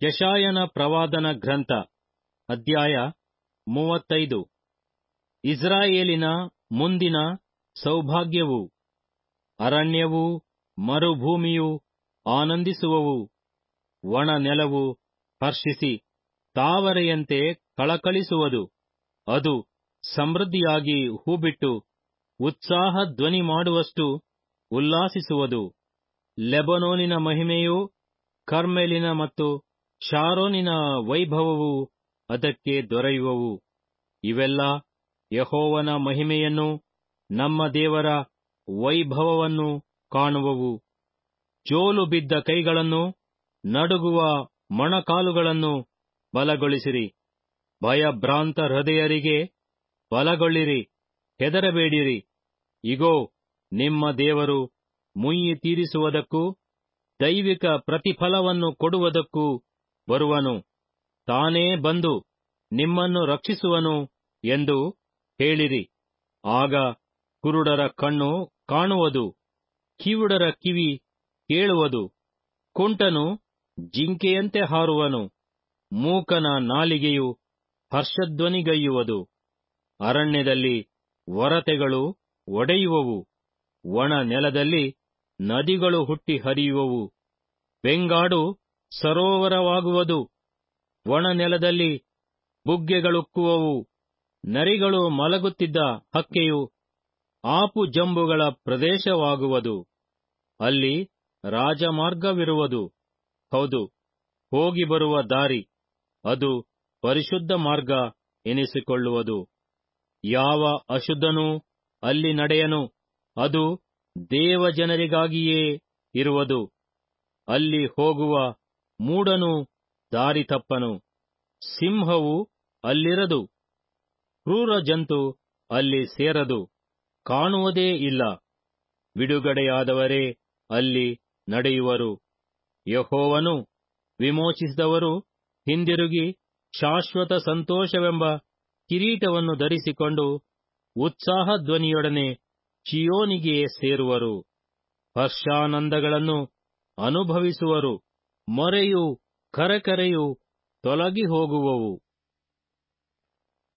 ಯಶಾಯನ ಪ್ರವಾದನ ಗ್ರಂಥ ಅಧ್ಯಾಯ ಮೂವತ್ತೈದು ಇಸ್ರಾಯೇಲಿನ ಮುಂದಿನ ಸೌಭಾಗ್ಯವು ಅರಣ್ಯವೂ ಮರುಭೂಮಿಯೂ ಆನಂದಿಸುವವು ಒಣ ನೆಲವು ಹರ್ಷಿಸಿ ತಾವರೆಯಂತೆ ಕಳಕಳಿಸುವುದು ಅದು ಸಮೃದ್ಧಿಯಾಗಿ ಹೂಬಿಟ್ಟು ಉತ್ಸಾಹ ಧ್ವನಿ ಮಾಡುವಷ್ಟು ಉಲ್ಲಾಸಿಸುವುದು ಲೆಬನೋನಿನ ಮಹಿಮೆಯೂ ಕರ್ಮೆಲಿನ ಮತ್ತು ಶಾರೋನಿನ ವೈಭವವು ಅದಕ್ಕೆ ದೊರೆಯುವವು ಇವೆಲ್ಲ ಯಹೋವನ ಮಹಿಮೆಯನ್ನು ನಮ್ಮ ದೇವರ ವೈಭವವನ್ನು ಕಾಣುವವು ಜೋಲು ಬಿದ್ದ ಕೈಗಳನ್ನು ನಡುಗುವ ಮೊಣಕಾಲುಗಳನ್ನು ಬಲಗೊಳಿಸಿರಿ ಭಯಭ್ರಾಂತ ಹೃದಯರಿಗೆ ಬಲಗೊಳ್ಳಿರಿ ಹೆದರಬೇಡಿರಿ ಇಗೋ ನಿಮ್ಮ ದೇವರು ಮುಯ್ಯಿ ತೀರಿಸುವುದಕ್ಕೂ ದೈವಿಕ ಪ್ರತಿಫಲವನ್ನು ಕೊಡುವುದಕ್ಕೂ ಬರುವನು ತಾನೇ ಬಂದು ನಿಮ್ಮನ್ನು ರಕ್ಷಿಸುವನು ಎಂದು ಹೇಳಿರಿ ಆಗ ಕುರುಡರ ಕಣ್ಣು ಕಾಣುವುದು ಕಿವುಡರ ಕಿವಿ ಕೇಳುವುದು ಕುಂಟನು ಜಿಂಕೆಯಂತೆ ಹಾರುವನು ಮೂಕನ ನಾಲಿಗೆಯು ಹರ್ಷಧ್ವನಿಗೈಯುವುದು ಅರಣ್ಯದಲ್ಲಿ ಒರತೆಗಳು ಒಡೆಯುವವು ಒಣ ನೆಲದಲ್ಲಿ ನದಿಗಳು ಹುಟ್ಟಿ ಹರಿಯುವವು ಬೆಂಗಾಡು ಸರೋವರವಾಗುವುದು ಒಣ ನೆಲದಲ್ಲಿ ಬುಗ್ಗೆಗಳುಕ್ಕುವವು ನರಿಗಳು ಮಲಗುತ್ತಿದ್ದ ಹಕ್ಕೆಯು ಆಪು ಜಂಬುಗಳ ಪ್ರದೇಶವಾಗುವುದು ಅಲ್ಲಿ ರಾಜಮಾರ್ಗವಿರುವುದು ಹೌದು ಹೋಗಿ ಬರುವ ದಾರಿ ಅದು ಪರಿಶುದ್ಧ ಮಾರ್ಗ ಎನಿಸಿಕೊಳ್ಳುವುದು ಯಾವ ಅಶುದ್ಧನೂ ಅಲ್ಲಿ ನಡೆಯನು ಅದು ದೇವಜನರಿಗಾಗಿಯೇ ಇರುವುದು ಅಲ್ಲಿ ಹೋಗುವ ಮೂಢನು ದಾರಿ ತಪ್ಪನು ಸಿಂಹವು ಅಲ್ಲಿರದು ಕ್ರೂರ ಜಂತು ಅಲ್ಲಿ ಸೇರದು ಕಾಣುವುದೇ ಇಲ್ಲ ಬಿಡುಗಡೆಯಾದವರೇ ಅಲ್ಲಿ ನಡೆಯುವರು ಯಹೋವನು ವಿಮೋಚಿಸಿದವರು ಹಿಂದಿರುಗಿ ಶಾಶ್ವತ ಸಂತೋಷವೆಂಬ ಕಿರೀಟವನ್ನು ಧರಿಸಿಕೊಂಡು ಉತ್ಸಾಹ ಧ್ವನಿಯೊಡನೆ ಚಿಯೋನಿಗೆ ಸೇರುವರು ಹರ್ಷಾನಂದಗಳನ್ನು ಅನುಭವಿಸುವರು ಮೊರೆಯು ಕರಕರೆಯು ತೊಲಗಿ ಹೋಗುವವು